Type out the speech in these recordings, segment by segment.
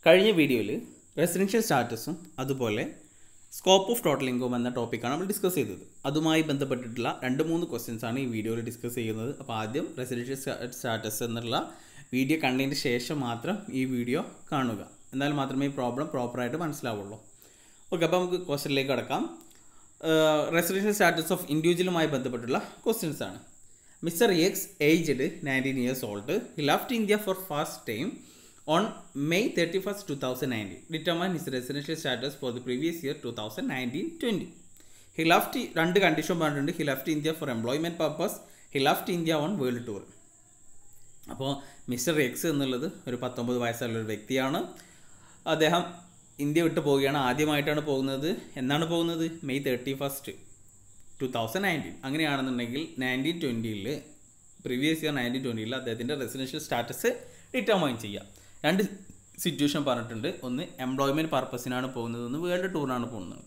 കഴിഞ്ഞ വീഡിയോയിൽ റെസിഡൻഷ്യൽ സ്റ്റാറ്റസും അതുപോലെ സ്കോപ്പ് ഓഫ് ടോട്ടൽ ഇൻകം എന്ന ടോപ്പിക്കാണ് നമ്മൾ ഡിസ്കസ് ചെയ്തത് അതുമായി ബന്ധപ്പെട്ടിട്ടുള്ള രണ്ട് മൂന്ന് ക്വസ്റ്റ്യൻസ് ആണ് ഈ വീഡിയോയിൽ ഡിസ്കസ് ചെയ്യുന്നത് അപ്പോൾ ആദ്യം റെസിഡൻഷ്യൽ സ്റ്റാറ്റസ് എന്നുള്ള വീഡിയോ കണ്ടതിന് ശേഷം മാത്രം ഈ വീഡിയോ കാണുക എന്നാൽ മാത്രമേ ഈ പ്രോബ്ലം പ്രോപ്പറായിട്ട് മനസ്സിലാവുള്ളൂ ഓക്കെ അപ്പോൾ നമുക്ക് ക്വസ്റ്റ്യനിലേക്ക് കടക്കാം റെസിഡൻഷ്യൽ സ്റ്റാറ്റസ് ഓഫ് ഇൻഡിവിജ്വലുമായി ബന്ധപ്പെട്ടുള്ള ക്വസ്റ്റ്യൻസ് ആണ് mister X aged nineteen years old he left India for first time on May thirty first two thousand nineteen determine his residential status for the previous year two thousand nineteen twenty he left രണ്ട് condition പറഞ്ഞിട്ടുണ്ട് he left India for employment purpose he left India on world tour അപ്പോൾ mister X എന്നുള്ളത് ഒരു പത്തൊമ്പത് വയസ്സുള്ള ഒരു വ്യക്തിയാണ് അദ്ദേഹം ഇന്ത്യ വിട്ട് പോവുകയാണ് ആദ്യമായിട്ടാണ് പോകുന്നത് എന്നാണ് പോകുന്നത് May thirty first two thousand nineteen അങ്ങനെയാണെന്നുണ്ടെങ്കിൽ നയൻറ്റീൻ ട്വൻറ്റിയിൽ പ്രീവിയസ് ഇയർ നയൻറ്റീൻ ട്വൻറ്റിയിൽ അദ്ദേഹത്തിൻ്റെ റെസിഡൻഷ്യൽ സ്റ്റാറ്റസ് ഡിറ്റർമൈൻ ചെയ്യാം രണ്ട് സിറ്റുവേഷൻ പറഞ്ഞിട്ടുണ്ട് ഒന്ന് എംപ്ലോയ്മെൻറ്റ് പർപ്പസിനാണ് പോകുന്നത് ഒന്ന് വേൾഡ് ടൂറിനാണ് പോകുന്നത്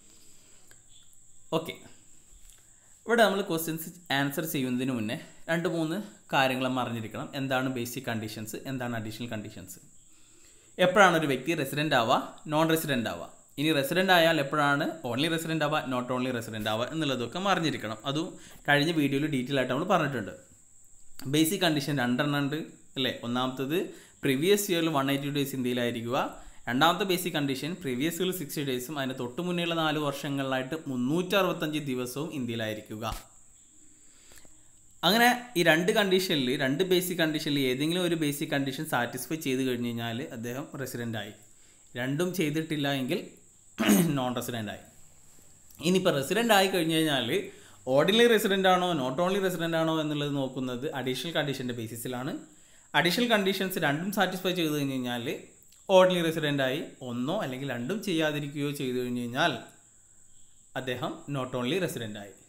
ഓക്കെ ഇവിടെ നമ്മൾ ക്വസ്റ്റ്യൻസ് ആൻസർ ചെയ്യുന്നതിന് മുന്നേ രണ്ട് മൂന്ന് കാര്യങ്ങൾ നമ്മൾ അറിഞ്ഞിരിക്കണം എന്താണ് ബേസിക് കണ്ടീഷൻസ് എന്താണ് അഡീഷണൽ കണ്ടീഷൻസ് എപ്പോഴാണ് ഒരു വ്യക്തി റെസിഡൻ്റ് ആവുക നോൺ റെസിഡൻ്റ് ആവുക ഇനി റെസിഡൻ്റ് ആയാൽ എപ്പോഴാണ് ഓൺലി റെസിഡൻ്റ് ആവുക നോട്ട് ഓൺലി റെസിഡൻ്റ് ആവുക എന്നുള്ളതൊക്കെ അറിഞ്ഞിരിക്കണം അതും കഴിഞ്ഞ വീഡിയോയിൽ ഡീറ്റെയിൽ ആയിട്ട് നമ്മൾ പറഞ്ഞിട്ടുണ്ട് ബേസിക് കണ്ടീഷൻ രണ്ടെണ്ണം ഉണ്ട് അല്ലേ ഒന്നാമത്തത് പ്രീവിയസ് ഇയറിൽ വൺ എയ്റ്റി ഡേയ്സ് ഇന്ത്യയിലായിരിക്കുക രണ്ടാമത്തെ ബേസിക് കണ്ടീഷൻ പ്രീവിയസ് ഇയറിൽ സിക്സ്റ്റി ഡേയ്സും അതിന് തൊട്ട് മുന്നേയുള്ള നാല് വർഷങ്ങളിലായിട്ട് മുന്നൂറ്റി അറുപത്തഞ്ച് ദിവസവും ഇന്ത്യയിലായിരിക്കുക അങ്ങനെ ഈ രണ്ട് കണ്ടീഷനിൽ രണ്ട് ബേസിക് കണ്ടീഷനിൽ ഏതെങ്കിലും ഒരു ബേസിക് കണ്ടീഷൻ സാറ്റിസ്ഫൈ ചെയ്ത് കഴിഞ്ഞ് കഴിഞ്ഞാൽ അദ്ദേഹം റെസിഡൻ്റ് ആയി രണ്ടും ചെയ്തിട്ടില്ല എങ്കിൽ നോൺ റെസിഡൻ്റ് ആയി ഇനിയിപ്പോൾ റെസിഡൻ്റ് ആയി കഴിഞ്ഞ് കഴിഞ്ഞാൽ ഓർഡിനറി റെസിഡൻ്റ് ആണോ നോട്ട് ഓൺലി റെസിഡൻ്റ് ആണോ എന്നുള്ളത് നോക്കുന്നത് അഡീഷണൽ കണ്ടീഷൻ്റെ ബേസിസിലാണ് അഡീഷണൽ കണ്ടീഷൻസ് രണ്ടും സാറ്റിസ്ഫൈ ചെയ്ത് കഴിഞ്ഞ് കഴിഞ്ഞാൽ ഓർഡിനറി റെസിഡൻ്റ് ആയി ഒന്നോ അല്ലെങ്കിൽ രണ്ടും ചെയ്യാതിരിക്കുകയോ ചെയ്തു കഴിഞ്ഞ് കഴിഞ്ഞാൽ അദ്ദേഹം നോട്ട് ഓൺലി റെസിഡൻ്റ് ആയി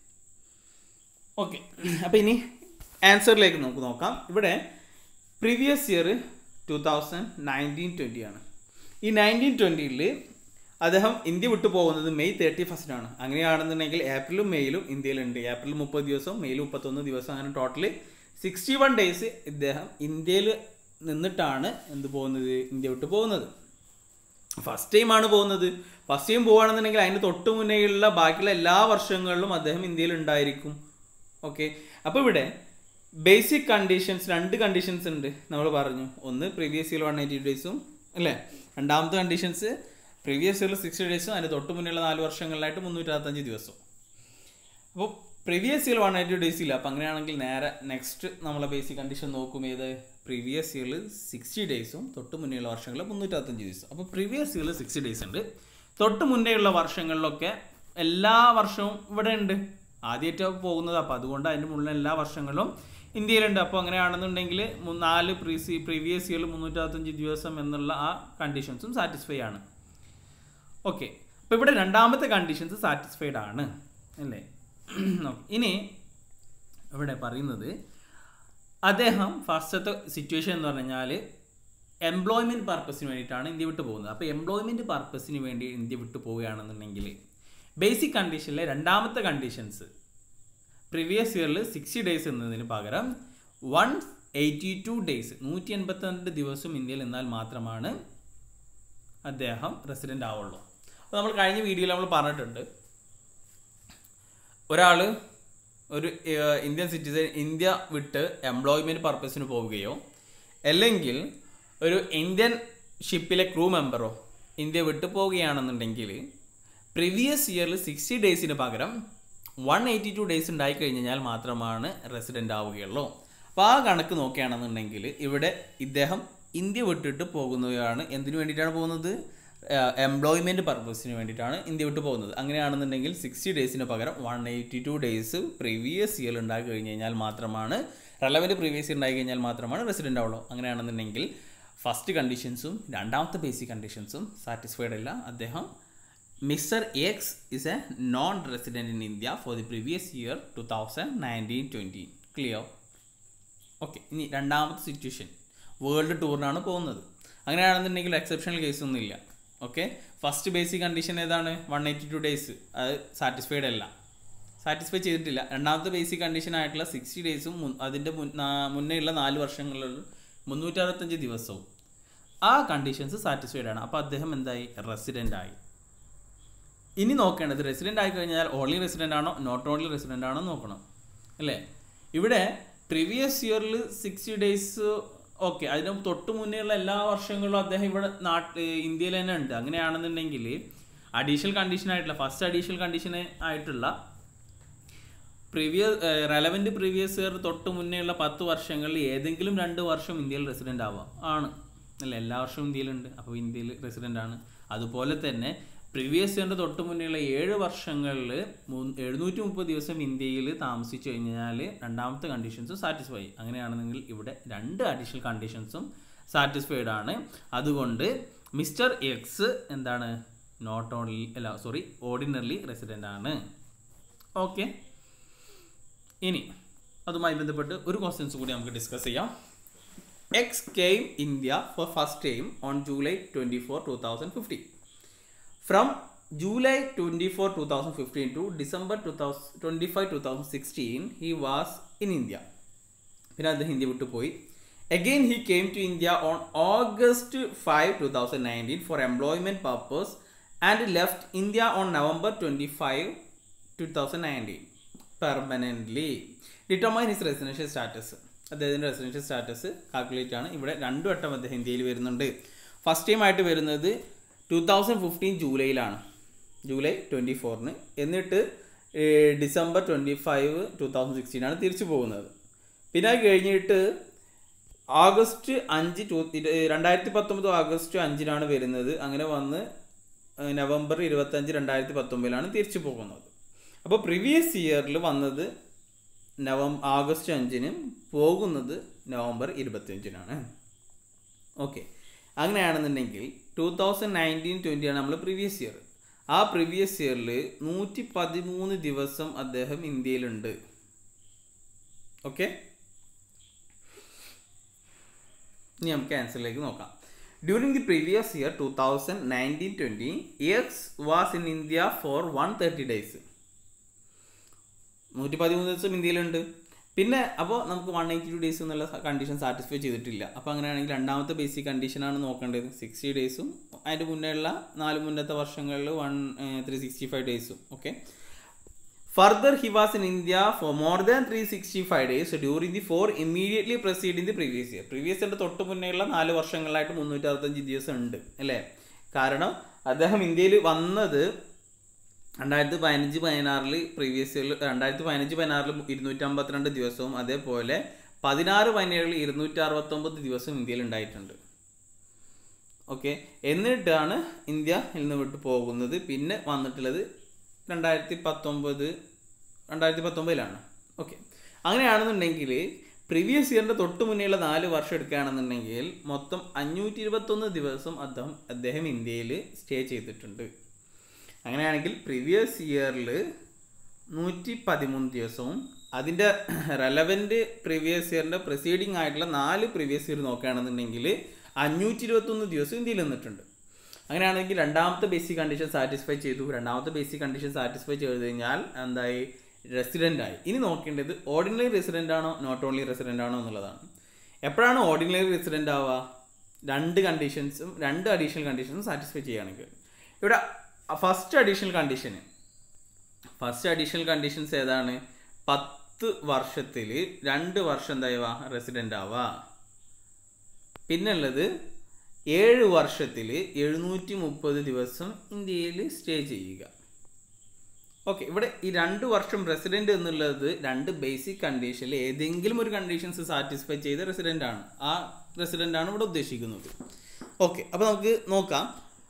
ഓക്കെ അപ്പോൾ ഇനി ആൻസറിലേക്ക് നമുക്ക് നോക്കാം ഇവിടെ previous year two thousand nineteen twenty ആണ് ഈ നയൻറ്റീൻ ട്വൻറ്റിയിൽ അദ്ദേഹം ഇന്ത്യ വിട്ടു പോകുന്നത് മെയ് തേർട്ടി ഫസ്റ്റിനാണ് അങ്ങനെയാണെന്നുണ്ടെങ്കിൽ ഏപ്രിലും മെയിലും ഇന്ത്യയിലുണ്ട് ഏപ്രിൽ മുപ്പത് ദിവസവും മെയിൽ മുപ്പത്തൊന്ന് ദിവസം അങ്ങനെ ടോട്ടൽ സിക്സ്റ്റി വൺ ഡേയ്സ് ഇദ്ദേഹം ഇന്ത്യയിൽ നിന്നിട്ടാണ് എന്ത് പോകുന്നത് ഇന്ത്യ വിട്ട് പോകുന്നത് ഫസ്റ്റ് ടൈമാണ് പോകുന്നത് ഫസ്റ്റ് ടൈം പോവുകയാണെന്നുണ്ടെങ്കിൽ അതിന് തൊട്ട് മുന്നേയുള്ള ബാക്കിയുള്ള എല്ലാ വർഷങ്ങളിലും അദ്ദേഹം ഇന്ത്യയിൽ ഉണ്ടായിരിക്കും ഓക്കെ അപ്പോൾ ഇവിടെ ബേസിക് കണ്ടീഷൻസ് രണ്ട് കണ്ടീഷൻസ് ഉണ്ട് നമ്മൾ പറഞ്ഞു ഒന്ന് പ്രീവിയസ് ഇയർ വൺ എയ്റ്റി ഡേയ്സും അല്ലേ രണ്ടാമത്തെ കണ്ടീഷൻസ് പ്രീവിയസ് ഇയറിൽ സിക്സ്റ്റി ഡേയ്സും അതിന് തൊട്ട് മുന്നേയുള്ള നാല് വർഷങ്ങളിലായിട്ട് മുന്നൂറ്റി അറുപത്തഞ്ച് ദിവസവും അപ്പോൾ previous year one eighty days ഇല്ല അപ്പോൾ അങ്ങനെയാണെങ്കിൽ നേരെ നെക്സ്റ്റ് നമ്മളെ ബേസിക് കണ്ടീഷൻ നോക്കും ഏത് പ്രീവിയസ് ഇയറിൽ സിക്സ്റ്റി ഡേയ്സും തൊട്ട് മുന്നേയുള്ള വർഷങ്ങളിൽ മുന്നൂറ്ററുപത്തഞ്ച് ദിവസം അപ്പോൾ പ്രീവിയസ് ഇയറിൽ സിക്സ്റ്റി ഡേയ്സ് ഉണ്ട് തൊട്ട് മുന്നേയുള്ള വർഷങ്ങളിലൊക്കെ എല്ലാ വർഷവും ഇവിടെ ഉണ്ട് ആദ്യമായിട്ട് പോകുന്നത് അപ്പോൾ അതുകൊണ്ട് അതിൻ്റെ മുകളിൽ എല്ലാ വർഷങ്ങളിലും ഇന്ത്യയിലുണ്ട് അപ്പോൾ അങ്ങനെയാണെന്നുണ്ടെങ്കിൽ നാല് പ്രീസി പ്രീവിയസ് ഇയറിൽ മുന്നൂറ്ററുപത്തഞ്ച് ദിവസം എന്നുള്ള ആ കണ്ടീഷൻസും സാറ്റിസ്ഫൈ ആണ് ഓക്കെ അപ്പോൾ ഇവിടെ രണ്ടാമത്തെ കണ്ടീഷൻസ് സാറ്റിസ്ഫൈഡ് ആണ് അല്ലേ ഇനി ഇവിടെ പറയുന്നത് അദ്ദേഹം ഫസ്റ്റത്തെ സിറ്റുവേഷൻ എന്ന് പറഞ്ഞാൽ എംപ്ലോയ്മെൻറ്റ് പർപ്പസിന് വേണ്ടിയിട്ടാണ് ഇന്ത്യ വിട്ടു പോകുന്നത് അപ്പോൾ എംപ്ലോയ്മെൻറ്റ് പർപ്പസിന് വേണ്ടി ഇന്ത്യ വിട്ടു പോവുകയാണെന്നുണ്ടെങ്കിൽ ബേസിക് കണ്ടീഷനിലെ രണ്ടാമത്തെ കണ്ടീഷൻസ് പ്രീവിയസ് ഇയറിൽ സിക്സ്റ്റി ഡേയ്സ് എന്നതിന് പകരം വൺ എയ്റ്റി ടു ഡേയ്സ് നൂറ്റി എൺപത്തിരണ്ട് ദിവസം ഇന്ത്യയിൽ നിന്നാൽ മാത്രമാണ് അദ്ദേഹം റെസിഡൻ്റ് ആവുള്ളൂ അപ്പോൾ നമ്മൾ കഴിഞ്ഞ വീഡിയോയിൽ നമ്മൾ പറഞ്ഞിട്ടുണ്ട് ഒരാൾ ഒരു ഇന്ത്യൻ സിറ്റിസൺ ഇന്ത്യ വിട്ട് എംപ്ലോയ്മെൻറ്റ് പർപ്പസിന് പോവുകയോ അല്ലെങ്കിൽ ഒരു ഇന്ത്യൻ ഷിപ്പിലെ ക്രൂ മെമ്പറോ ഇന്ത്യ വിട്ട് പോവുകയാണെന്നുണ്ടെങ്കിൽ പ്രീവിയസ് ഇയറിൽ സിക്സ്റ്റി ഡേയ്സിന് പകരം വൺ എയ്റ്റി ടു ഡേയ്സ് ഉണ്ടായി കഴിഞ്ഞാൽ മാത്രമാണ് റെസിഡൻ്റ് ആവുകയുള്ളൂ അപ്പോൾ ആ കണക്ക് നോക്കുകയാണെന്നുണ്ടെങ്കിൽ ഇവിടെ ഇദ്ദേഹം ഇന്ത്യ വിട്ടിട്ട് പോകുന്നതാണ് എന്തിനു വേണ്ടിയിട്ടാണ് പോകുന്നത് എംപ്ലോയ്മെൻറ്റ് പർപ്പസിന് വേണ്ടിയിട്ടാണ് ഇന്ത്യ വിട്ട് പോകുന്നത് അങ്ങനെയാണെന്നുണ്ടെങ്കിൽ സിക്സ്റ്റി ഡേയ്സിന് പകരം one eighty two days previous year ഉണ്ടായി കഴിഞ്ഞ് കഴിഞ്ഞാൽ മാത്രമാണ് റെലവൻറ്റ് പ്രീവിയസ് ഇയർ ഉണ്ടായി കഴിഞ്ഞാൽ മാത്രമാണ് റെസിഡൻ്റ് ആവുള്ളൂ അങ്ങനെയാണെന്നുണ്ടെങ്കിൽ ഫസ്റ്റ് കണ്ടീഷൻസും രണ്ടാമത്തെ ബേസിക് കണ്ടീഷൻസും സാറ്റിസ്ഫൈഡ് അല്ല അദ്ദേഹം mister X is a non resident in India for the previous year two thousand nineteen twenty clear okay ഇനി രണ്ടാമത്തെ സിറ്റുവേഷൻ വേൾഡ് ടൂറിനാണ് പോകുന്നത് അങ്ങനെയാണെന്നുണ്ടെങ്കിൽ എക്സെപ്ഷണൽ കേസ് ഒന്നുമില്ല ഓക്കെ ഫസ്റ്റ് ബേസിക് കണ്ടീഷൻ ഏതാണ് വൺ എയ്റ്റി ടു ഡേയ്സ് അത് സാറ്റിസ്ഫൈഡ് അല്ല satisfy ചെയ്തിട്ടില്ല രണ്ടാമത്തെ ബേസിക് കണ്ടീഷൻ ആയിട്ടുള്ള സിക്സ്റ്റി ഡേയ്സും അതിൻ്റെ മുന്നേ ഉള്ള നാല് വർഷങ്ങളിൽ മുന്നൂറ്ററുപത്തഞ്ച് ദിവസവും ആ കണ്ടീഷൻസ് സാറ്റിസ്ഫൈഡ് ആണ് അപ്പോൾ അദ്ദേഹം എന്തായി റെസിഡൻ്റ് ആയി ഇനി നോക്കേണ്ടത് റെസിഡൻ്റ് ആയി കഴിഞ്ഞാൽ ഓൺലി റെസിഡൻ്റ് ആണോ നോട്ട് ഓൺലി റെസിഡൻ്റ് ആണോ നോക്കണം അല്ലേ ഇവിടെ പ്രീവിയസ് ഇയറിൽ സിക്സ്റ്റി ഡേയ്സ് ഓക്കെ അതിന് തൊട്ട് മുന്നേയുള്ള എല്ലാ വർഷങ്ങളിലും അദ്ദേഹം ഇവിടെ നാട്ട് ഇന്ത്യയിൽ തന്നെ ഉണ്ട് അങ്ങനെയാണെന്നുണ്ടെങ്കിൽ അഡീഷണൽ കണ്ടീഷൻ ആയിട്ടുള്ള ഫസ്റ്റ് അഡീഷണൽ കണ്ടീഷൻ ആയിട്ടുള്ള പ്രീവിയസ് റെലവൻറ്റ് പ്രീവിയസ് ഇയർ തൊട്ട് മുന്നേയുള്ള പത്ത് വർഷങ്ങളിൽ ഏതെങ്കിലും രണ്ട് വർഷം ഇന്ത്യയിൽ റെസിഡൻ്റ് ആവാം ആണ് അല്ല എല്ലാ വർഷവും ഇന്ത്യയിലുണ്ട് അപ്പോൾ ഇന്ത്യയിൽ റെസിഡൻ്റ് ആണ് അതുപോലെ തന്നെ പ്രീവിയസ് ഇയറിൻ്റെ തൊട്ട് മുന്നേയുള്ള ഏഴ് വർഷങ്ങളിൽ എഴുന്നൂറ്റി മുപ്പത് ദിവസം ഇന്ത്യയിൽ താമസിച്ചു കഴിഞ്ഞാൽ രണ്ടാമത്തെ കണ്ടീഷൻസും സാറ്റിസ്ഫൈ അങ്ങനെയാണെന്നെങ്കിൽ ഇവിടെ രണ്ട് അഡീഷണൽ കണ്ടീഷൻസും സാറ്റിസ്ഫൈഡ് ആണ് അതുകൊണ്ട് മിസ്റ്റർ എക്സ് എന്താണ് നോട്ട് ഓൺലി അല്ല സോറി ഓർഡിനറി റെസിഡൻ്റ് ആണ് ഓക്കെ ഇനി അതുമായി ബന്ധപ്പെട്ട് ഒരു ക്വസ്റ്റ്യൻസ് കൂടി നമുക്ക് ഡിസ്കസ് ചെയ്യാം X came India for first time on July twenty four two thousand fifteen from July twenty four two thousand fifteen to December two thousand twenty five two thousand sixteen he was in India പിന്നെ അദ്ദേഹം India വിട്ടു പോയി again he came to India on August five two thousand nineteen for employment purpose and left India on November twenty five two thousand nineteen permanently determine his residential status അദ്ദേഹത്തിൻ്റെ residential status calculate ആണ് ഇവിടെ രണ്ടു വട്ടം അദ്ദേഹം ഇന്ത്യയിൽ വരുന്നുണ്ട് first time ആയിട്ട് വരുന്നത് ടു തൗസൻഡ് ഫിഫ്റ്റീൻ ജൂലൈയിലാണ് ജൂലൈ ട്വൻറ്റി ഫോറിന് എന്നിട്ട് December twenty five two thousand സിക്സ്റ്റീനാണ് തിരിച്ചു പോകുന്നത് പിന്നെ അത് കഴിഞ്ഞിട്ട് ആഗസ്റ്റ് അഞ്ച് ടു രണ്ടായിരത്തി പത്തൊമ്പത് ആഗസ്റ്റ് അഞ്ചിനാണ് വരുന്നത് അങ്ങനെ വന്ന് നവംബർ ഇരുപത്തഞ്ച് രണ്ടായിരത്തി പത്തൊമ്പതിലാണ് തിരിച്ചു പോകുന്നത് അപ്പോൾ പ്രീവിയസ് ഇയറിൽ വന്നത് നവം ആഗസ്റ്റ് അഞ്ചിനും പോകുന്നത് നവംബർ ഇരുപത്തിയഞ്ചിനാണ് ഓക്കെ അങ്ങനെയാണെന്നുണ്ടെങ്കിൽ ടു തൗസൻഡ് നയൻറ്റീൻ ട്വൻറ്റിയാണ് നമ്മൾ പ്രീവിയസ് ഇയർ ആ പ്രീവിയസ് ഇയറിൽ നൂറ്റി പതിമൂന്ന് ദിവസം അദ്ദേഹം ഇന്ത്യയിലുണ്ട് ഓക്കെ ഇനി നമുക്ക് ആൻസറിലേക്ക് നോക്കാം during the previous year two thousand nineteen twenty X was in India for one thirty days നൂറ്റി പതിമൂന്ന് ദിവസം ഇന്ത്യയിലുണ്ട് പിന്നെ അപ്പോൾ നമുക്ക് വൺ എയ്റ്റി ടു ഡേയ്സ് എന്നുള്ള കണ്ടീഷൻ സാറ്റിസ്ഫൈ ചെയ്തിട്ടില്ല അപ്പോൾ അങ്ങനെയാണെങ്കിൽ രണ്ടാമത്തെ ബേസിക് കണ്ടീഷനാണ് നോക്കേണ്ടത് സിക്സ്റ്റി ഡേയ്സും അതിൻ്റെ മുന്നേയുള്ള നാല് മുന്നത്തെ വർഷങ്ങളിൽ വൺ ത്രീ സിക്സ്റ്റി ഫൈവ് ഡേയ്സും okay further he was in India for more than three sixty five days during the four immediately proceeding the previous year previous ഇയറിൻ്റെ തൊട്ട് മുന്നേയുള്ള നാല് വർഷങ്ങളായിട്ട് മുന്നൂറ്റി അറുപത്തഞ്ച് ദിവസം ഉണ്ട് അല്ലേ കാരണം അദ്ദേഹം ഇന്ത്യയിൽ വന്നത് രണ്ടായിരത്തി പതിനഞ്ച് പതിനാറിൽ പ്രീവിയസ് ഇയറിൽ രണ്ടായിരത്തി പതിനഞ്ച് പതിനാറിൽ ഇരുന്നൂറ്റി അമ്പത്തിരണ്ട് ദിവസവും അതേപോലെ പതിനാറ് പതിനേഴിൽ ഇരുന്നൂറ്റി അറുപത്തൊമ്പത് ദിവസം ഇന്ത്യയിൽ ഉണ്ടായിട്ടുണ്ട് ഓക്കെ എന്നിട്ടാണ് ഇന്ത്യയിൽ നിന്ന് വിട്ട് പോകുന്നത് പിന്നെ വന്നിട്ടുള്ളത് രണ്ടായിരത്തി പത്തൊമ്പത് രണ്ടായിരത്തി പത്തൊമ്പതിലാണ് ഓക്കെ അങ്ങനെയാണെന്നുണ്ടെങ്കിൽ പ്രീവിയസ് ഇയറിൻ്റെ തൊട്ട് മുന്നേയുള്ള നാല് വർഷം എടുക്കുകയാണെന്നുണ്ടെങ്കിൽ മൊത്തം അഞ്ഞൂറ്റി ഇരുപത്തൊന്ന് ദിവസം അദ്ദേഹം അദ്ദേഹം ഇന്ത്യയിൽ സ്റ്റേ ചെയ്തിട്ടുണ്ട് അങ്ങനെയാണെങ്കിൽ പ്രീവിയസ് ഇയറിൽ നൂറ്റി പതിമൂന്ന് ദിവസവും അതിൻ്റെ റെലവൻറ്റ് പ്രീവിയസ് ഇയറിൻ്റെ പ്രൊസീഡിങ് ആയിട്ടുള്ള നാല് പ്രീവിയസ് ഇയർ നോക്കുകയാണെന്നുണ്ടെങ്കിൽ അഞ്ഞൂറ്റി ഇരുപത്തൊന്ന് ദിവസം ഇന്ത്യയിൽ നിന്നിട്ടുണ്ട് അങ്ങനെയാണെങ്കിൽ രണ്ടാമത്തെ ബേസിക് കണ്ടീഷൻ സാറ്റിസ്ഫൈ ചെയ്തു രണ്ടാമത്തെ ബേസിക് കണ്ടീഷൻ സാറ്റിസ്ഫൈ ചെയ്ത് കഴിഞ്ഞാൽ എന്തായി റെസിഡൻ്റ് ആയി ഇനി നോക്കേണ്ടത് ഓർഡിനറി റെസിഡൻ്റ് ആണോ നോട്ട് ഓൺലി റെസിഡൻ്റ് ആണോ എന്നുള്ളതാണ് എപ്പോഴാണ് ഓർഡിനറി റെസിഡൻ്റ് ആവുക രണ്ട് കണ്ടീഷൻസും രണ്ട് അഡീഷണൽ കണ്ടീഷൻസും സാറ്റിസ്ഫൈ ചെയ്യുകയാണെങ്കിൽ ഇവിടെ ഫസ്റ്റ് അഡീഷണൽ കണ്ടീഷന് ഫസ്റ്റ് അഡീഷണൽ കണ്ടീഷൻസ് ഏതാണ് പത്ത് വർഷത്തിൽ രണ്ട് വർഷം എന്തായവ റെസിഡൻ്റ് ആവുക പിന്നുള്ളത് ഏഴ് വർഷത്തിൽ എഴുന്നൂറ്റി മുപ്പത് ദിവസം ഇന്ത്യയിൽ സ്റ്റേ ചെയ്യുക ഓക്കെ ഇവിടെ ഈ രണ്ട് വർഷം റെസിഡന്റ് എന്നുള്ളത് രണ്ട് ബേസിക് കണ്ടീഷനിൽ ഏതെങ്കിലും ഒരു കണ്ടീഷൻസ് സാറ്റിസ്ഫൈ ചെയ്ത റെസിഡന്റ് ആണ് ആ റെസിഡന്റ് ആണ് ഇവിടെ ഉദ്ദേശിക്കുന്നത് ഓക്കെ അപ്പോൾ നമുക്ക് നോക്കാം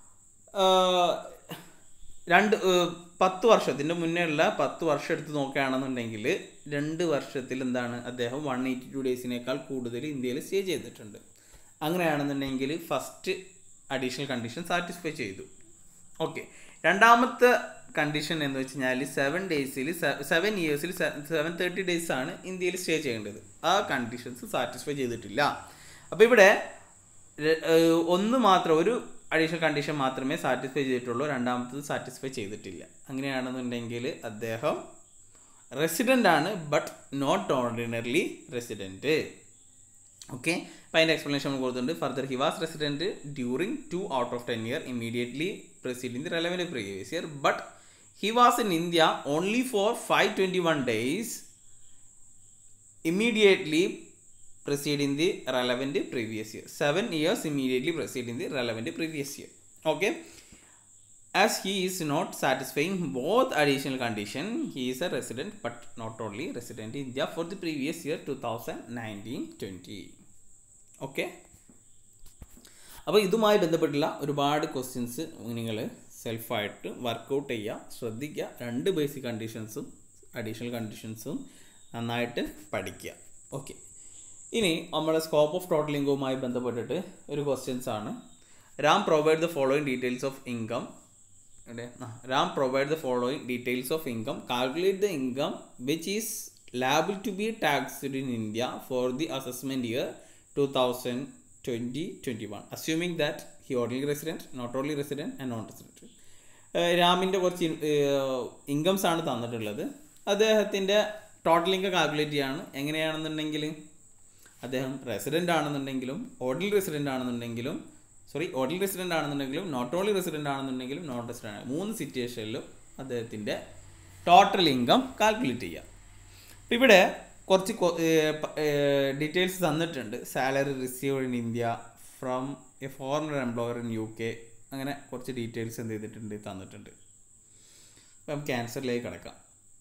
രണ്ട് പത്ത് വർഷത്തിൻ്റെ മുന്നേ ഉള്ള പത്ത് വർഷം എടുത്ത് നോക്കുകയാണെന്നുണ്ടെങ്കിൽ രണ്ട് വർഷത്തിൽ എന്താണ് അദ്ദേഹം വൺ എയ്റ്റി ടു ഡേയ്സിനേക്കാൾ കൂടുതൽ ഇന്ത്യയിൽ സ്റ്റേ ചെയ്തിട്ടുണ്ട് അങ്ങനെയാണെന്നുണ്ടെങ്കിൽ ഫസ്റ്റ് അഡീഷണൽ കണ്ടീഷൻ സാറ്റിസ്ഫൈ ചെയ്തു ഓക്കെ രണ്ടാമത്തെ കണ്ടീഷൻ എന്ന് വെച്ച് കഴിഞ്ഞാൽ സെവൻ ഡേയ്സിൽ സെവൻ ഇയേഴ്സിൽ സെവൻ തേർട്ടി ഡേയ്സ് ആണ് ഇന്ത്യയിൽ സ്റ്റേ ചെയ്യേണ്ടത് ആ കണ്ടീഷൻസ് സാറ്റിസ്ഫൈ ചെയ്തിട്ടില്ല അപ്പോൾ ഇവിടെ ഒന്ന് മാത്രം ഒരു അഡീഷണൽ കണ്ടീഷൻ മാത്രമേ സാറ്റിസ്ഫൈ ചെയ്തിട്ടുള്ളൂ രണ്ടാമത്തത് സാറ്റിസ്ഫൈ ചെയ്തിട്ടില്ല അങ്ങനെയാണെന്നുണ്ടെങ്കിൽ അദ്ദേഹം റെസിഡൻ്റ് ആണ് but not ordinarily resident okay അപ്പോൾ അതിൻ്റെ എക്സ്പ്ലനേഷൻ നമ്മൾ കൊടുത്തിട്ടുണ്ട് further he was resident during two out of ten year immediately proceeding the relevant previous year but he was in India only for five twenty one days immediately preceding the relevant previous year. Seven years immediately preceding the relevant previous year. Okay. As he is not satisfying both additional condition, he is a resident but not only resident in India for the previous year 2019-20. Okay. അപ്പോൾ ഇതുമായി ബന്ധപ്പെട്ടുള്ള ഒരുപാട് questions നിങ്ങൾ സെൽഫായിട്ട് workout ചെയ്യുക ശ്രദ്ധിക്കുക രണ്ട് basic കണ്ടീഷൻസും additional കണ്ടീഷൻസും നന്നായിട്ട് പഠിക്കുക ഓക്കെ ഇനി നമ്മുടെ സ്കോപ്പ് ഓഫ് ടോട്ടൽ ഇൻകവുമായി ബന്ധപ്പെട്ടിട്ട് ഒരു ക്വസ്റ്റ്യൻസ് ആണ് Ram provide the following details of income Ram provide the following details of income calculate the income which is liable to be taxed in India for the assessment year two thousand twenty twenty one assuming that he only resident not only resident and non resident രാമിൻ്റെ കുറച്ച് incomes ആണ് തന്നിട്ടുള്ളത് അദ്ദേഹത്തിൻ്റെ total income calculate ചെയ്യാണ് എങ്ങനെയാണെന്നുണ്ടെങ്കിൽ അദ്ദേഹം resident ആണെന്നുണ്ടെങ്കിലും ordinary resident ആണെന്നുണ്ടെങ്കിലും sorry ordinary resident ആണെന്നുണ്ടെങ്കിലും നോട്ട് ഓൺലി റെസിഡൻ്റ് ആണെന്നുണ്ടെങ്കിലും നോൺ റെസിഡൻ്റ് മൂന്ന് സിറ്റുവേഷനിലും അദ്ദേഹത്തിൻ്റെ ടോട്ടൽ ഇൻകം കാൽക്കുലേറ്റ് ചെയ്യുക അപ്പോൾ ഇവിടെ കുറച്ച് ഡീറ്റെയിൽസ് തന്നിട്ടുണ്ട് salary received in India from a foreigner employer in U K അങ്ങനെ കുറച്ച് ഡീറ്റെയിൽസ് എന്ത് ചെയ്തിട്ടുണ്ട് തന്നിട്ടുണ്ട് അപ്പം നമുക്ക് ആൻസറിലേക്ക് കിടക്കാം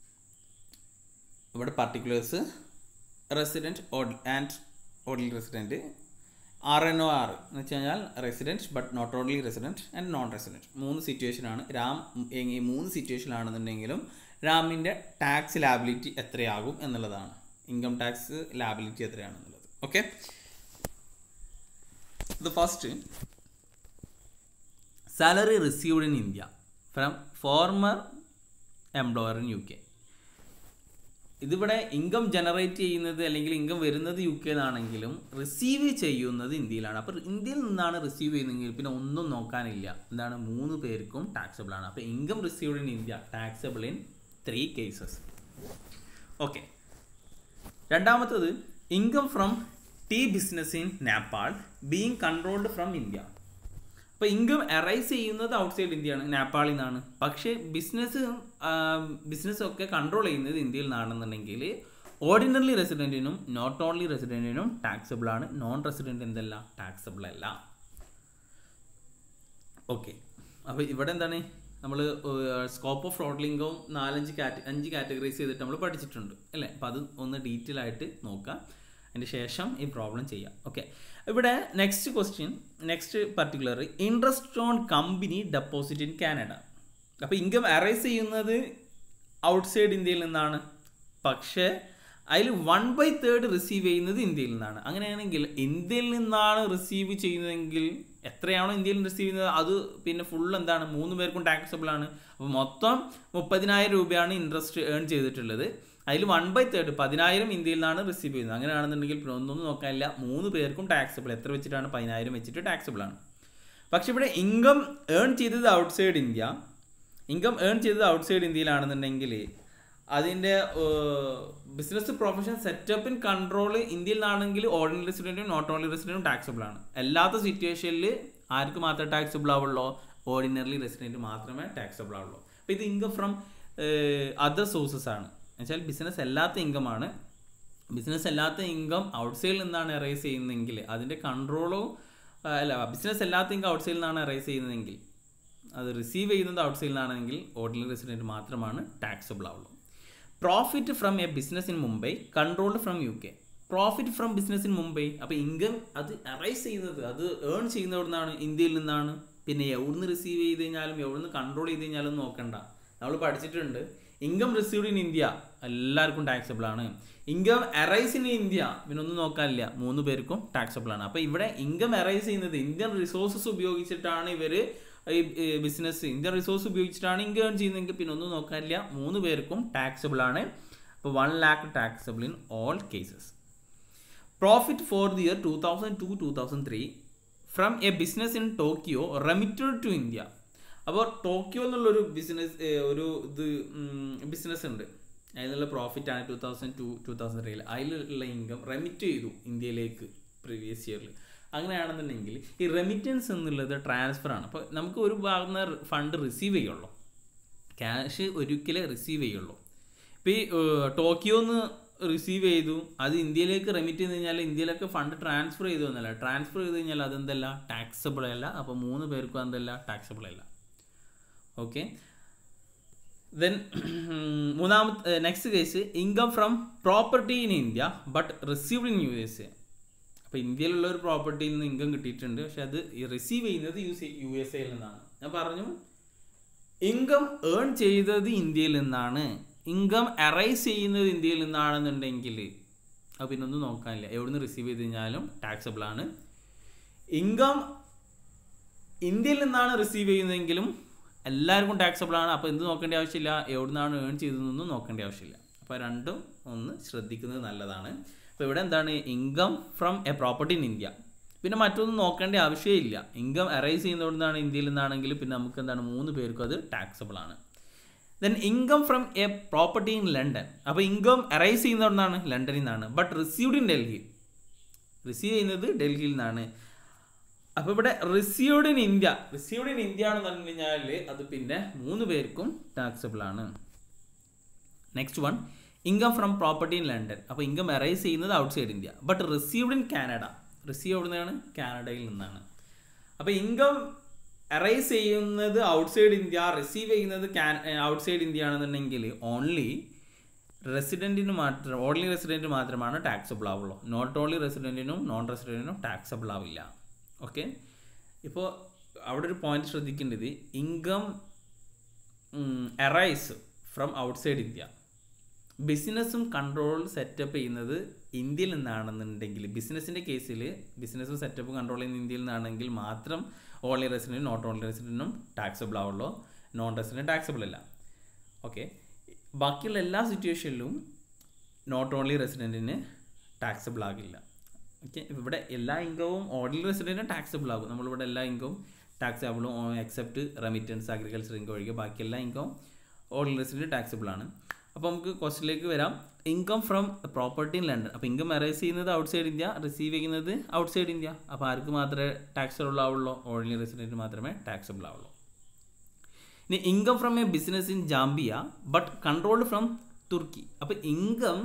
ഇവിടെ particulars resident and ordinary resident R N O R എന്ന് വെച്ച് കഴിഞ്ഞാൽ resident but not only resident and non resident മൂന്ന് സിറ്റുവേഷനാണ് രാം ഈ മൂന്ന് സിറ്റുവേഷനാണെന്നുണ്ടെങ്കിലും രാമിൻ്റെ ടാക്സ് ലാബിലിറ്റി എത്രയാകും എന്നുള്ളതാണ് ഇൻകം ടാക്സ് ലാബിലിറ്റി എത്രയാണെന്നുള്ളത് okay the first salary received in India from former employer in U K ഇതിവിടെ ഇൻകം ജനറേറ്റ് ചെയ്യുന്നത് അല്ലെങ്കിൽ ഇൻകം വരുന്നത് യു കെന്നാണെങ്കിലും റിസീവ് ചെയ്യുന്നത് ഇന്ത്യയിലാണ് അപ്പോൾ ഇന്ത്യയിൽ നിന്നാണ് റിസീവ് ചെയ്യുന്നതെങ്കിൽ പിന്നെ ഒന്നും നോക്കാനില്ല എന്താണ് മൂന്ന് പേർക്കും ടാക്സബിൾ ആണ് അപ്പോൾ income received in India taxable in three cases okay രണ്ടാമത്തത് income from tea business in Nepal being controlled from India അപ്പോൾ ഇൻകം അറൈസ് ചെയ്യുന്നത് ഔട്ട്സൈഡ് ഇന്ത്യയാണ് നേപ്പാളിൽ നിന്നാണ് പക്ഷേ ബിസിനസ് ബിസിനസ് ഒക്കെ കൺട്രോൾ ചെയ്യുന്നത് ഇന്ത്യയിൽ നിന്നാണെന്നുണ്ടെങ്കിൽ ഓർഡിനറി റെസിഡൻറ്റിനും നോട്ട് ഓൺലി റെസിഡൻറ്റിനും ടാക്സബിൾ ആണ് നോൺ റെസിഡൻറ്റ് എന്തല്ല ടാക്സബിൾ അല്ല ഓക്കെ അപ്പോൾ ഇവിടെ എന്താണ് നമ്മൾ സ്കോപ്പ് ഓഫ് ടോട്ടൽ ഇൻകം നാലഞ്ച് കാറ്റ അഞ്ച് കാറ്റഗറൈസ് ചെയ്തിട്ട് നമ്മൾ പഠിച്ചിട്ടുണ്ട് അല്ലേ അപ്പോൾ അത് ഒന്ന് ഡീറ്റെയിൽ ആയിട്ട് നോക്കുക അതിന് ശേഷം ഈ പ്രോബ്ലം ചെയ്യാം ഓക്കെ ഇവിടെ next question next particular interest on company deposit in Canada അപ്പോൾ ഇൻകം അറൈസ് ചെയ്യുന്നത് ഔട്ട്സൈഡ് ഇന്ത്യയിൽ നിന്നാണ് പക്ഷേ അതിൽ വൺ ബൈ തേർഡ് റിസീവ് ചെയ്യുന്നത് ഇന്ത്യയിൽ നിന്നാണ് അങ്ങനെയാണെങ്കിൽ ഇന്ത്യയിൽ നിന്നാണ് റിസീവ് ചെയ്യുന്നതെങ്കിൽ എത്രയാണോ ഇന്ത്യയിൽ റിസീവ് ചെയ്യുന്നത് അത് പിന്നെ ഫുൾ എന്താണ് മൂന്ന് പേർക്കും ടാക്സബിൾ ആണ് അപ്പോൾ മൊത്തം മുപ്പതിനായിരം രൂപയാണ് ഇൻട്രസ്റ്റ് ഏൺ ചെയ്തിട്ടുള്ളത് അതിൽ വൺ ബൈ തേർഡ് പതിനായിരം ഇന്ത്യയിൽ നിന്നാണ് റിസീവ് ചെയ്യുന്നത് അങ്ങനെയാണെന്നുണ്ടെങ്കിൽ പിന്നെ ഒന്നും നോക്കാനില്ല മൂന്ന് പേർക്കും ടാക്സബിൾ എത്ര വെച്ചിട്ടാണ് പതിനായിരം വെച്ചിട്ട് ടാക്സബിൾ ആണ് പക്ഷെ ഇവിടെ ഇൻകം ഏൺ ചെയ്തത് ഔട്ട്സൈഡ് ഇന്ത്യ ഇൻകം ഏൺ ചെയ്തത് ഔട്ട്സൈഡ് ഇന്ത്യയിലാണെന്നുണ്ടെങ്കിൽ അതിൻ്റെ business profession setup in control ഇന്ത്യയിൽ നിന്നാണെങ്കിൽ ഓർഡിനറി റെസിഡൻറ്റും നോട്ട് ഓൺലി റെസിഡൻറ്റും ടാക്സബിൾ ആണ് അല്ലാത്ത സിറ്റുവേഷനിൽ ആർക്ക് മാത്രമേ ടാക്സബിൾ ആവുള്ളൂ ഓർഡിനറി റെസിഡൻറ്റ് മാത്രമേ ടാക്സബിൾ ആവുള്ളൂ അപ്പോൾ ഇത് ഇൻകം ഫ്രം അതർ സോഴ്സസ് ആണ് എന്നുവെച്ചാൽ ബിസിനസ് അല്ലാത്ത ഇൻകമാണ് ബിസിനസ് അല്ലാത്ത ഇൻകം ഔട്ട്സൈഡിൽ നിന്നാണ് എറേസ് ചെയ്യുന്നതെങ്കിൽ അതിൻ്റെ കൺട്രോളോ അല്ല ബിസിനസ് അല്ലാത്ത ഇൻകം ഔട്ട്സൈഡിൽ നിന്നാണ് എറേസ് ചെയ്യുന്നതെങ്കിൽ അത് റിസീവ് ചെയ്യുന്നത് ഔട്ട്സൈഡിൽ നിന്നാണെങ്കിൽ ഓർഡിനറി റെസിഡൻറ്റ് മാത്രമാണ് ടാക്സബിൾ ആവുള്ളൂ profit from a business in Mumbai controlled from U K profit from business in Mumbai അപ്പോൾ ഇൻകം അത് അറൈസ് ചെയ്യുന്നത് അത് ഏൺ ചെയ്യുന്നത് എവിടെ നിന്നാണ് ഇന്ത്യയിൽ നിന്നാണ് പിന്നെ എവിടുന്ന് റിസീവ് ചെയ്ത് കഴിഞ്ഞാലും എവിടുന്ന് കൺട്രോൾ ചെയ്ത് കഴിഞ്ഞാലും നോക്കണ്ട നമ്മൾ പഠിച്ചിട്ടുണ്ട് ഇൻകം റിസീവ്ഡ് ഇൻ ഇന്ത്യ എല്ലാവർക്കും ടാക്സബിൾ ആണ് ഇൻകം അറൈസ് ഇൻ ഇന്ത്യ പിന്നെ ഒന്നും നോക്കാനില്ല മൂന്ന് പേർക്കും ടാക്സബിൾ ആണ് അപ്പോൾ ഇവിടെ ഇൻകം അറൈസ് ചെയ്യുന്നത് ഇന്ത്യൻ റിസോഴ്സസ് ഉപയോഗിച്ചിട്ടാണ് ഇവർ ഈ ബിസിനസ് ഇന്ത്യൻ റിസോഴ്സ് ഉപയോഗിച്ചിട്ടാണ് ഇൻകം ഏൺ ചെയ്യുന്നതെങ്കിൽ പിന്നെ ഒന്നും നോക്കാനില്ല മൂന്ന് പേർക്കും ടാക്സബിൾ ആണ് അപ്പോൾ one lakh taxable in all cases profit for the year two thousand to two thousand three from a business in Tokyo remitted to India അപ്പോൾ ടോക്കിയോ എന്നുള്ളൊരു ബിസിനസ് ഒരു ഇത് ബിസിനസ് ഉണ്ട് അതിലുള്ള പ്രോഫിറ്റ് ആണ് two thousand to two thousand ത്രീയിൽ അതിലുള്ള income remit ചെയ്തു ഇന്ത്യയിലേക്ക് പ്രീവിയസ് ഇയറിൽ അങ്ങനെയാണെന്നുണ്ടെങ്കിൽ ഈ റെമിറ്റൻസ് എന്നുള്ളത് ട്രാൻസ്ഫർ ആണ് അപ്പോൾ നമുക്ക് ഒരു ഭാഗത്ത് നിന്ന് ഫണ്ട് റിസീവ് ചെയ്യുള്ളൂ ക്യാഷ് ഒരിക്കലേ റിസീവ് ചെയ്യുള്ളൂ ഇപ്പോൾ ഈ ടോക്കിയോന്ന് റിസീവ് ചെയ്തു അത് ഇന്ത്യയിലേക്ക് റെമിറ്റ് ചെയ്ത് കഴിഞ്ഞാൽ ഇന്ത്യയിലേക്ക് ഫണ്ട് ട്രാൻസ്ഫർ ചെയ്തു എന്നല്ല ട്രാൻസ്ഫർ ചെയ്ത് കഴിഞ്ഞാൽ അതെന്തല്ല ടാക്സബിൾ അല്ല അപ്പോൾ മൂന്ന് പേർക്കും എന്തല്ല ടാക്സബിൾ അല്ല ഓക്കെ ദെൻ മൂന്നാമത്തെ next case income from property in India but received in U S A അപ്പോൾ ഇന്ത്യയിലുള്ള ഒരു പ്രോപ്പർട്ടിയിൽ നിന്ന് ഇൻകം കിട്ടിയിട്ടുണ്ട് പക്ഷെ അത് റിസീവ് ചെയ്യുന്നത് യു സി യു എസ് എയിൽ നിന്നാണ് ഞാൻ പറഞ്ഞു ഇൻകം ഏൺ ചെയ്തത് ഇന്ത്യയിൽ നിന്നാണ് ഇൻകം അറൈസ് ചെയ്യുന്നത് ഇന്ത്യയിൽ നിന്നാണെന്നുണ്ടെങ്കിൽ അത് പിന്നെ ഒന്നും നോക്കാനില്ല എവിടുന്ന് റിസീവ് ചെയ്ത് കഴിഞ്ഞാലും ടാക്സബിൾ ആണ് ഇൻകം ഇന്ത്യയിൽ നിന്നാണ് റിസീവ് ചെയ്യുന്നതെങ്കിലും എല്ലാവർക്കും ടാക്സബിൾ ആണ് അപ്പോൾ എന്ത് നോക്കേണ്ട ആവശ്യമില്ല എവിടുന്നാണ് ഏൺ ചെയ്തതെന്നൊന്നും നോക്കേണ്ട ആവശ്യമില്ല അപ്പോൾ രണ്ടും ഒന്ന് ശ്രദ്ധിക്കുന്നത് നല്ലതാണ് അപ്പോൾ ഇവിടെ എന്താണ് income from a property in India പിന്നെ മറ്റൊന്നും നോക്കേണ്ട ആവശ്യമില്ല ഇൻകം അറൈസ് ചെയ്യുന്നതുകൊണ്ടാണ് ഇന്ത്യയിൽ നിന്നാണെങ്കിൽ പിന്നെ നമുക്ക് എന്താണ് മൂന്ന് പേർക്കും അത് ടാക്സബിൾ ആണ് then income from a property in London അപ്പോൾ ഇൻകം അറൈസ് ചെയ്യുന്നതുകൊണ്ടാണ് ലണ്ടനിൽ നിന്നാണ് but received in Delhi receive ചെയ്യുന്നത് ഡൽഹിയിൽ നിന്നാണ് അപ്പോൾ ഇവിടെ received in India received in India ആണെന്ന് പറഞ്ഞു കഴിഞ്ഞാൽ അത് പിന്നെ മൂന്ന് പേർക്കും ടാക്സബിൾ ആണ് next one income from property in London അപ്പോൾ ഇൻകം അറൈസ് ചെയ്യുന്നത് outside India but received in Canada receive എവിടുന്നാണ് കാനഡയിൽ നിന്നാണ് അപ്പോൾ ഇൻകം അറൈസ് ചെയ്യുന്നത് ഔട്ട്സൈഡ് ഇന്ത്യ റിസീവ് ചെയ്യുന്നത് ഔട്ട്സൈഡ് ഇന്ത്യ ആണെന്നുണ്ടെങ്കിൽ ഓൺലി റെസിഡൻറ്റിന് മാത്രം ഓൺലി റെസിഡൻറ്റ് മാത്രമാണ് ടാക്സബിൾ ആവുള്ളൂ നോട്ട് ഓൺലി റെസിഡൻറ്റിനും നോൺ റെസിഡൻറ്റിനും ടാക്സബിൾ ആവില്ല ഓക്കെ ഇപ്പോൾ അവിടെ ഒരു പോയിന്റ് ശ്രദ്ധിക്കേണ്ടത് income arise from outside India ബിസിനസ്സും കൺട്രോൾ സെറ്റപ്പ് ചെയ്യുന്നത് ഇന്ത്യയിൽ നിന്നാണെന്നുണ്ടെങ്കിൽ ബിസിനസ്സിൻ്റെ കേസിൽ ബിസിനസ്സും സെറ്റപ്പും കൺട്രോൾ ചെയ്യുന്ന ഇന്ത്യയിൽ നിന്നാണെങ്കിൽ മാത്രം ഓൺലി റെസിഡൻറ്റും നോട്ട് ഓൺലി റെസിഡൻറ്റിനും ടാക്സബിൾ ആവുള്ളൂ നോൺ റെസിഡൻറ്റ് ടാക്സബിൾ അല്ല ഓക്കെ ബാക്കിയുള്ള എല്ലാ സിറ്റുവേഷനിലും നോട്ട് ഓൺലി റെസിഡൻറ്റിന് ടാക്സബിൾ ആകില്ല ഓക്കെ ഇവിടെ എല്ലാ ഇൻകവും ഓർഡിനറി റെസിഡൻറ്റിനും ടാക്സബിൾ ആകും നമ്മളിവിടെ എല്ലാ ഇൻകവും ടാക്സബിളും എക്സെപ്റ്റ് റെമിറ്റൻസ് അഗ്രികൾച്ചർ ഇൻകം ഒഴികെ ബാക്കി എല്ലാ ഇൻകവും ഓർഡിനറി റെസിഡൻറ്റ് ടാക്സബിൾ ആണ് അപ്പോൾ നമുക്ക് ക്വസ്റ്റിലേക്ക് വരാം income from property in London അപ്പോൾ ഇൻകം അറൈസ് ചെയ്യുന്നത് ഔട്ട്സൈഡ് ഇന്ത്യ റിസീവ് ചെയ്യുന്നത് ഔട്ട്സൈഡ് ഇന്ത്യ അപ്പോൾ ആർക്ക് മാത്രമേ ടാക്സബിൾ ആവുള്ളൂ ഓർഡിനറി റെസിഡൻറ്റ് മാത്രമേ ടാക്സബിൾ ആവുള്ളൂ ഇനി income from a business in Zambia but controlled from തുർക്കി അപ്പോൾ ഇൻകം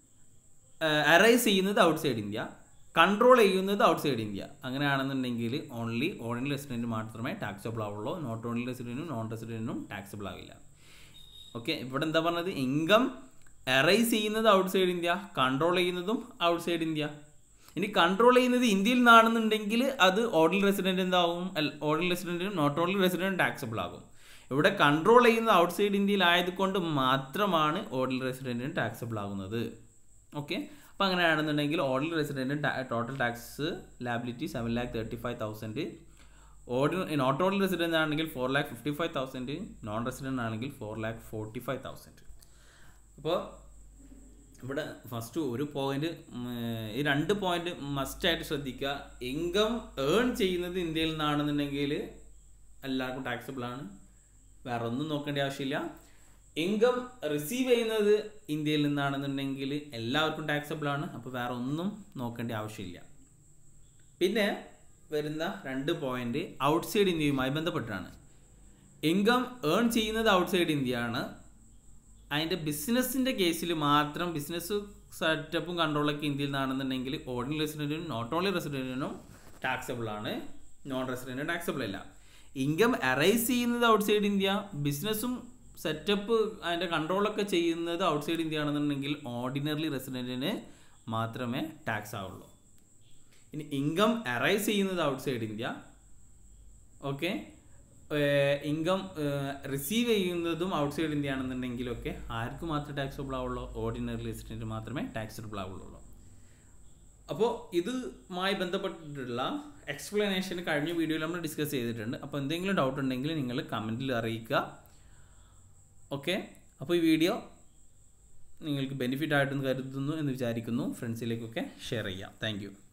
അറൈസ് ചെയ്യുന്നത് ഔട്ട്സൈഡ് ഇന്ത്യ കൺട്രോൾ ചെയ്യുന്നത് ഔട്ട്സൈഡ് ഇന്ത്യ അങ്ങനെയാണെന്നുണ്ടെങ്കിൽ ഓൺലി ഓൺലി റെസിഡൻറ്റ് മാത്രമേ ടാക്സബിൾ ആവുള്ളൂ നോട്ട് ഓൺലി റെസിഡൻറ്റും നോൺ റെസിഡൻറ്റിനും ടാക്സബിൾ ആവില്ല ഓക്കെ ഇവിടെ എന്താ പറഞ്ഞത് ഇൻകം അറൈസ് ചെയ്യുന്നത് ഔട്ട്സൈഡ് ഇന്ത്യ കൺട്രോൾ ചെയ്യുന്നതും ഔട്ട്സൈഡ് ഇന്ത്യ ഇനി കൺട്രോൾ ചെയ്യുന്നത് ഇന്ത്യയിൽ നിന്നാണെന്നുണ്ടെങ്കിൽ അത് ഓർഡിൽ റെസിഡൻറ്റ് എന്താവും ഓർഡിൽ റെസിഡൻറ്റിനും നോട്ട് ഓൺലി റെസിഡൻറ്റും ടാക്സബിൾ ആകും ഇവിടെ കൺട്രോൾ ചെയ്യുന്നത് ഔട്ട്സൈഡ് ഇന്ത്യയിൽ ആയതുകൊണ്ട് മാത്രമാണ് ഓർഡിൽ റെസിഡൻറ്റിന് ടാക്സബിൾ ആകുന്നത് ഓക്കെ അപ്പോൾ അങ്ങനെയാണെന്നുണ്ടെങ്കിൽ ordinary resident total tax liability seven lakh thirty five thousand ordinary not ordinary resident ആണെങ്കിൽ four lakh fifty five thousand non resident ആണെങ്കിൽ four lakh forty five thousand അപ്പോൾ ഇവിടെ ഫസ്റ്റ് ഒരു പോയിന്റ് ഈ രണ്ട് പോയിന്റ് മസ്റ്റായിട്ട് ശ്രദ്ധിക്കുക ഇൻകം ഏൺ ചെയ്യുന്നത് ഇന്ത്യയിൽ നിന്നാണെന്നുണ്ടെങ്കിൽ എല്ലാവർക്കും ടാക്സബിൾ ആണ് വേറെ ഒന്നും നോക്കേണ്ട ആവശ്യമില്ല ഇൻകം റിസീവ് ചെയ്യുന്നത് ഇന്ത്യയിൽ നിന്നാണെന്നുണ്ടെങ്കിൽ എല്ലാവർക്കും ടാക്സബിൾ ആണ് അപ്പോൾ വേറെ ഒന്നും നോക്കേണ്ട ആവശ്യമില്ല പിന്നെ വരുന്ന രണ്ട് പോയിന്റ് ഔട്ട്സൈഡ് ഇന്ത്യയുമായി ബന്ധപ്പെട്ടാണ് ഇൻകം ഏൺ ചെയ്യുന്നത് ഔട്ട്സൈഡ് ഇന്ത്യ ആണ് അതിൻ്റെ ബിസിനസ്സിൻ്റെ കേസിൽ മാത്രം ബിസിനസ് സെറ്റപ്പും കൺട്രോളൊക്കെ ഇന്ത്യയിൽ നിന്നാണെന്നുണ്ടെങ്കിൽ ഓർഡിനറി റെസിഡൻറ്റിനും നോട്ട് ഓൺലി റെസിഡൻറ്റിനും ടാക്സബിൾ ആണ് നോൺ റെസിഡൻറ്റ് ടാക്സബിൾ അല്ല ഇൻകം അറൈസ് ചെയ്യുന്നത് ഔട്ട്സൈഡ് ഇന്ത്യ ബിസിനസ്സും സെറ്റപ്പ് അതിൻ്റെ കൺട്രോളൊക്കെ ചെയ്യുന്നത് ഔട്ട്സൈഡ് ഇന്ത്യ ആണെന്നുണ്ടെങ്കിൽ ഓർഡിനറി റെസിഡൻറ്റിന് മാത്രമേ ടാക്സ് ആവുള്ളൂ ഇനി ഇൻകം അറൈസ് ചെയ്യുന്നത് outside India okay income receive ചെയ്യുന്നതും ഔട്ട്സൈഡ് ഇന്ത്യ ആണെന്നുണ്ടെങ്കിലൊക്കെ ആർക്ക് മാത്രമേ ടാക്സബിൾ ആവുള്ളൂ ഓർഡിനറി റെസിഡൻറ്റ് മാത്രമേ ടാക്സബിൾ ആവുള്ളൂ അപ്പോൾ ഇതുമായി ബന്ധപ്പെട്ടിട്ടുള്ള എക്സ്പ്ലനേഷൻ കഴിഞ്ഞ വീഡിയോയിൽ നമ്മൾ ഡിസ്കസ് ചെയ്തിട്ടുണ്ട് അപ്പോൾ എന്തെങ്കിലും ഡൗട്ട് ഉണ്ടെങ്കിൽ നിങ്ങൾ കമൻറ്റിൽ അറിയിക്കുക ഓക്കെ അപ്പോൾ ഈ വീഡിയോ നിങ്ങൾക്ക് ബെനിഫിറ്റ് ആയിട്ടെന്ന് കരുതുന്നു എന്ന് വിചാരിക്കുന്നു ഫ്രണ്ട്സിലേക്കൊക്കെ ഷെയർ ചെയ്യാം താങ്ക്